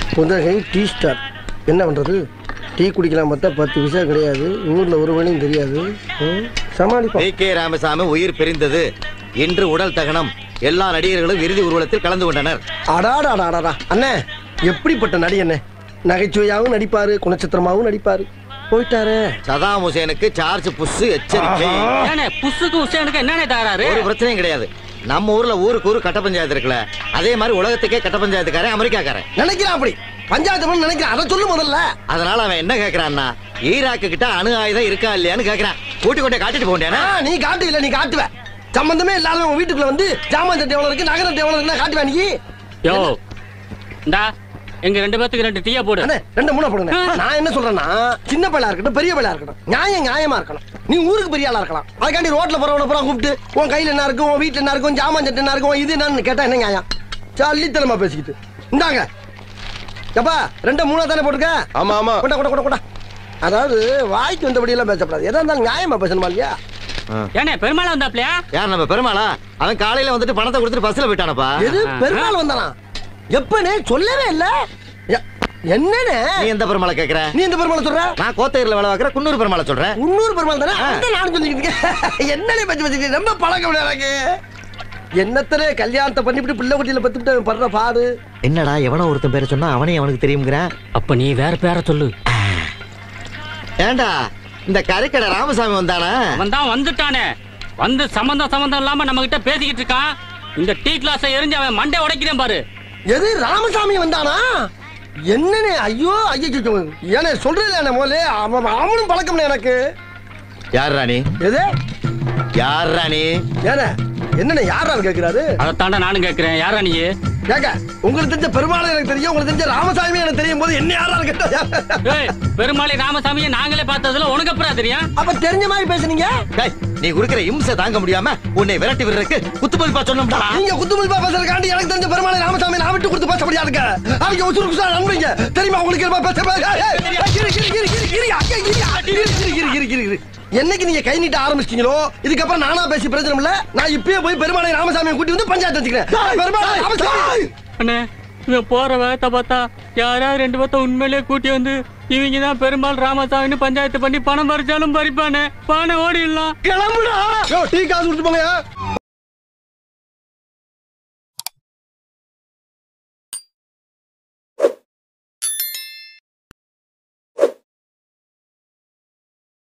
புதகை tea star என்ன பண்ணுறது tea குடிக்கலாம் பார்த்தா பத்து பைசா கிடையாது ஊரில் ஒரு மணியும் தெரியாது ம், சமாளிப்போம் வி கே ராமசாமி உயிர் பிரிந்தது இன்று உடல் தகனம் எல்லா நடிகர்களும் இறுதி ஊர்வலத்தில் கலந்து கொண்டனர் அடாடாடாடாடா அண்ணே எப்படிப்பட்ட நடி அண்ணே நகைச்சுவையாகவும் நடிப்பாரு குணச்சித்திரமாகவும் நடிப்பாரு போயிட்டாரே சதாம் ஹுசேனுக்கு சார்ஜ் புஷ் எச்சரிக்கை ஏனே புஸ்ஸுக்கு உசேனுக்கு என்னென்ன தகராறு ஒரு பிரச்சனையும் கிடையாது நம்ம ஊர்ல ஊருக்கு ஊரு கட்ட பஞ்சாயத்து இருக்குல்ல அதே மாதிரி உலகத்துக்கே கட்ட பஞ்சாயத்துக்காரன் அமெரிக்காக்காரன் நினைக்கிறான் அப்படி பஞ்சாயத்து பண்ண நினைக்கிறான் அதை சொல்லு முதல்ல அதனால அவன் என்ன கேக்குறான்னா ஈராக்கு கிட்ட அணு ஆயுதம் இருக்கா இல்லையான்னு கேக்குறான் கூட்டி கொண்டே காட்டிட்டு போண்டியானா ஆ, நீ காட்டு இல்ல நீ காட்டுவ சம்பந்தமே இல்லாத உன் வீட்டுக்குள்ள வந்து ஜாமான் சட்டை எவ்வளவு இருக்கு நகரம் எவ்வளவு இருக்குன்னு காட்டுவா நீ யோ இந்தா எங்க ரெண்டு பேத்துக்கு ரெண்டு டீயா போடு அண்ணே ரெண்டு மூணு போடுங்க நான் என்ன சொல்றேன்னா சின்ன பையலா இருக்கட்டும் பெரிய பையலா இருக்கட்டும் நியாயம் நியாயமா இருக்கணும் நீ ஊருக்கு பெரிய ஆளா இருக்கலாம் அதுக்காண்டி ரோட்ல போறவன பூரா கூப்பிட்டு உன் கையில என்ன இருக்கும் உன் வீட்டுல என்ன இருக்கும் ஜாமான் சட்டை என்ன இருக்கும் உன் இது என்னன்னு கேட்டா என்ன நியாயம் சல்லித்தனமா பேசிக்கிட்டு இந்தாங்க எப்பா ரெண்டு மூணா தானே போட்டுக்க ஆமா ஆமா கொண்டா கொண்டா கொண்டா கொண்டா அதாவது வாய்க்கு வந்தபடி எல்லாம் பேசக்கூடாது எதா இருந்தாலும் நியாயமா பேசணுமா இல்லையா ஏனே பெருமாள் வந்தாப்லையா யார் நம்ம பெருமாளா அவன் காலையில வந்துட்டு பணத்தை கொடுத்துட்டு பஸ்ல போயிட்டானப்பா எது பெருமாள் வந்தானா எப்பனே சொல்லவே இல்ல எ- என்னண்ணே நீ எந்த பெருமாளை கேக்குற நீ இந்த பெருமாளை சொல்ற நான் கோத்தையர்ல வேலை பார்க்கற குன்னூர் பெருமாளை சொல்றேன் முன்னூறு பெருமாள் தானே அதான் நானும் சொல்லிக்கிட்டு இருக்கேன் என்னனே பச்சு பச்சு ரொம்ப பழக்கம் எனக்கு என்னத்தனே கல்யாணத்தை பண்ணிவிட்டு பிள்ளை குட்டியில பத்துட்டு அவன் படுற பாடு என்னடா எவனோ ஒருத்தன் பேரை சொன்னா அவனே அவனுக்கு தெரியுங்கிறான் அப்ப நீ வேற பேரை சொல்லு ஏண்டா இந்த கரைக்கடை ராமசாமி வந்தானா அவன் தான் வந்துட்டானே வந்து சம்பந்தம் சம்பந்தம் இல்லாம நம்ம கிட்ட பேசிக்கிட்டு இருக்கான் இந்த டீ கிளாஸை எரிஞ்சு அவன் மண்டை உடைக்கிறேன் பாரு எது ராமசாமி வந்தானா என்னனே ஐயோ ஐயோ ஏனே சொல்றேன் என்ன மோலே அவன் அவனும் பழக்கம்னே எனக்கு யார் ராணி எது யார் ராணி ஏனே என்னண்ணே யாரான்னு கேக்குறாரு அதைத்தாண்டா நானும் கேட்கிறேன் யாரா நீ கேக்க உங்களுக்கு தெரிஞ்ச பெருமாள் எனக்கு தெரியும் உங்களுக்கு தெரிஞ்ச ராமசாமி எனக்கு தெரியும் போது என்ன யாரான்னு கேட்டா ஏய் பெருமாளை ராமசாமியை நாங்களே பார்த்ததுல உனக்கு அப்புறம் தெரியும் அப்ப தெரிஞ்ச மாதிரி பேசுனீங்க டேய், நீ குடுக்கிற இம்சை தாங்க முடியாம உன்னை விரட்டி விடுறதுக்கு குத்து மதிப்பா சொன்னோம்டா நீங்க குத்துமதிப்பா பேசுறதுக்காண்டி எனக்கு தெரிஞ்ச பெருமாளை ராமசாமி நான் விட்டு கொடுத்து பேச முடியாது அவங்க உசுறு குசா நம்புறீங்க தெரியுமா உங்களுக்கு என்ன பேச ஏய், ஏய், ஏய், கிரி, கிரி, கிரி, கிரி, கிரி, அக்கா, கிரி, கிரி, கிரி, கிரி, கிரி, கிரி, கிரி. என்னைக்கு நீங்க கை நீட்ட ஆரம்பிச்சிட்டீங்களோ இதுக்கப்புறம் நானா பேசி பிரச்சனை இல்ல நான் இப்பயே போய் பெருமாளை ராமசாமியை கூட்டி வந்து பஞ்சாயத்து வச்சுக்கிறேன் பெருமாளை ராமசாமி அண்ணே இவன் போற வேகத்தை பார்த்தா யாராவது ரெண்டு பேர்த்த உண்மையிலேயே கூட்டி வந்து இவங்க தான் பெருமாள் ராமசாமின்னு பஞ்சாயத்து பண்ணி பணம் பறிச்சாலும் பறிப்பானே பானை ஓடிடலாம் கிளம்புடா யோ, டீ காசு கொடுத்து போங்க